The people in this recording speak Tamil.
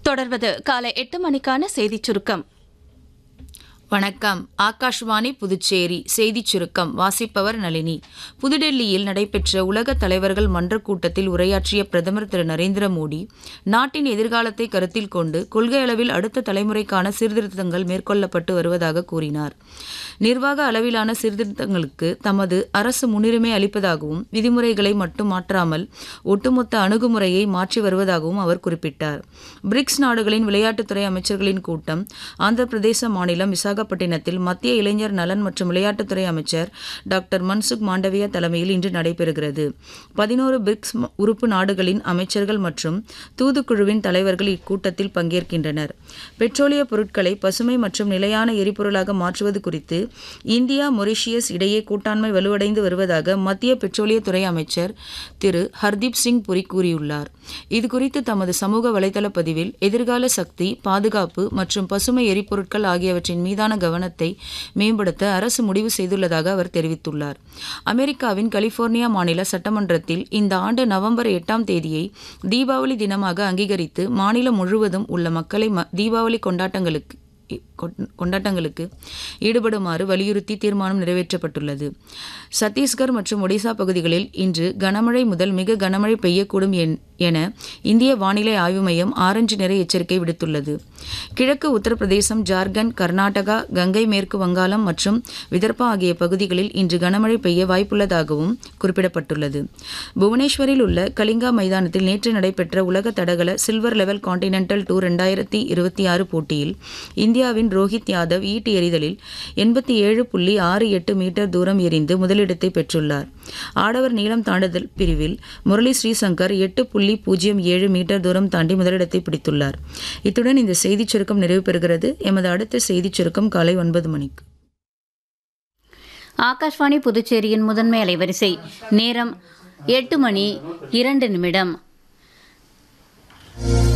தொடர்வது காலை எட்டு மணிக்கான செய்திச் சுருக்கம் வணக்கம் ஆகாஷ்வாணி புதுச்சேரி செய்திச் சுருக்கம் வாசிப்பவர் நளினி புதுடெல்லியில் நடைபெற்ற உலக தலைவர்கள் மன்ற கூட்டத்தில் உரையாற்றிய பிரதமர் திரு நரேந்திர மோடி நாட்டின் எதிர்காலத்தை கருத்தில் கொண்டு கொள்கை அளவில் அடுத்த தலைமுறைக்கான சீர்திருத்தங்கள் மேற்கொள்ளப்பட்டு வருவதாக கூறினார் நிர்வாக அளவிலான சீர்திருத்தங்களுக்கு தமது அரசு முன்னுரிமை அளிப்பதாகவும் விதிமுறைகளை மட்டும் மாற்றாமல் ஒட்டுமொத்த அணுகுமுறையை மாற்றி வருவதாகவும் அவர் குறிப்பிட்டார் பிரிக்ஸ் நாடுகளின் விளையாட்டுத்துறை அமைச்சர்களின் கூட்டம் ஆந்திர பிரதேச மாநிலம் விசாகப்பட்டினத்தில் மத்திய இளைஞர் நலன் மற்றும் விளையாட்டுத்துறை அமைச்சர் டாக்டர் மன்சுக் மாண்டவியா தலைமையில் இன்று நடைபெறுகிறது பதினோரு பிரிக்ஸ் ம- உறுப்பு நாடுகளின் அமைச்சர்கள் மற்றும் தூதுக்குழுவின் தலைவர்கள் இக்கூட்டத்தில் பங்கேற்கின்றனர் பெட்ரோலிய பொருட்களை பசுமை மற்றும் நிலையான எரிபொருளாக மாற்றுவது குறித்து இந்தியா மொரிஷியஸ் இடையே கூட்டாண்மை வலுவடைந்து வருவதாக மத்திய பெட்ரோலியத்துறை அமைச்சர் திரு ஹர்தீப் சிங் புரி கூறியுள்ளார் இதுகுறித்து தமது சமூக வலைதள பதிவில் எதிர்கால சக்தி பாதுகாப்பு மற்றும் பசுமை எரிபொருட்கள் ஆகியவற்றின் மீதான கவனத்தை மேம்படுத்த அரசு முடிவு செய்துள்ளதாக அவர் தெரிவித்துள்ளார் அமெரிக்காவின் கலிபோர்னியா மாநில சட்டமன்றத்தில் இந்த ஆண்டு நவம்பர் எட்டாம் தேதியை தீபாவளி தினமாக அங்கீகரித்து மாநிலம் முழுவதும் உள்ள மக்களை ம- தீபாவளி கொண்டாட்டங்களுக்கு கொண்- கொண்டாட்டங்களுக்கு ஈடுபடுமாறு வலியுறுத்தி தீர்மானம் நிறைவேற்றப்பட்டுள்ளது சத்தீஸ்கர் மற்றும் ஒடிசா பகுதிகளில் இன்று கனமழை முதல் மிக கனமழை பெய்யக்கூடும் என்- என இந்திய வானிலை ஆய்வு மையம் ஆரஞ்சு நிற எச்சரிக்கை விடுத்துள்ளது கிழக்கு உத்தரப்பிரதேசம் ஜார்க்கண்ட் கர்நாடகா கங்கை மேற்கு வங்காளம் மற்றும் விதர்பா ஆகிய பகுதிகளில் இன்று கனமழை பெய்ய வாய்ப்புள்ளதாகவும் குறிப்பிடப்பட்டுள்ளது புவனேஸ்வரில் உள்ள கலிங்கா மைதானத்தில் நேற்று நடைபெற்ற உலக தடகள சில்வர் லெவல் கான்டினென்டல் டூர் ரெண்டாயிரத்தி இருபத்தி ஆறு போட்டியில் இந்தியாவின் ரோஹித் யாதவ் ஈட்டி எறிதலில் எண்பத்தி ஏழு புள்ளி ஆறு எட்டு மீட்டர் தூரம் எறிந்து முதலிடத்தை பெற்றுள்ளார் ஆடவர் நீளம் தாண்டுதல் பிரிவில் முரளி ஸ்ரீசங்கர் எட்டு புள்ளி பூஜ்ஜியம் ஏழு மீட்டர் தூரம் தாண்டி முதலிடத்தை பிடித்துள்ளார் இத்துடன் இந்த செய்திச் சுருக்கம் நிறைவு பெறுகிறது எமது அடுத்த செய்திச் சுருக்கம் காலை ஒன்பது மணிக்கு ஆகாஷ்வாணி புதுச்சேரியின் முதன்மை அலைவரிசை நேரம் எட்டு மணி இரண்டு நிமிடம்